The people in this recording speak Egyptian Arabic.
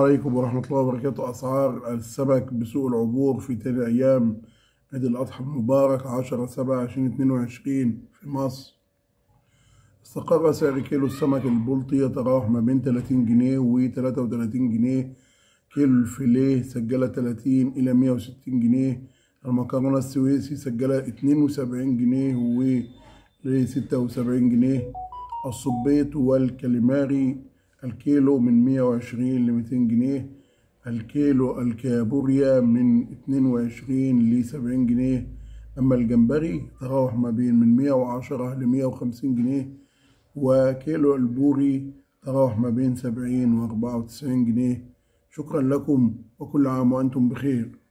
عليكم ورحمة الله وبركاته أسعار السمك بسوق العبور في تاني أيام عيد الأضحى المبارك عشرة سبعة عشرين اتنين وعشرين في مصر استقر سعر كيلو السمك البلطي يتراوح ما بين تلاتين جنيه وتلاتة وتلاتين جنيه كيلو الفيليه سجلة تلاتين إلى مية وستين جنيه المكرونة السويسي سجلة اتنين وسبعين جنيه وستة وسبعين جنيه الصبيط والكاليماري الكيلو من مية وعشرين لميتين جنيه الكيلو الكابوريا من اتنين وعشرين لسبعين جنيه أما الجمبري تراوح ما بين من مية وعشرة لمية وخمسين جنيه وكيلو البوري تراوح ما بين سبعين وأربعة وتسعين جنيه شكرا لكم وكل عام وأنتم بخير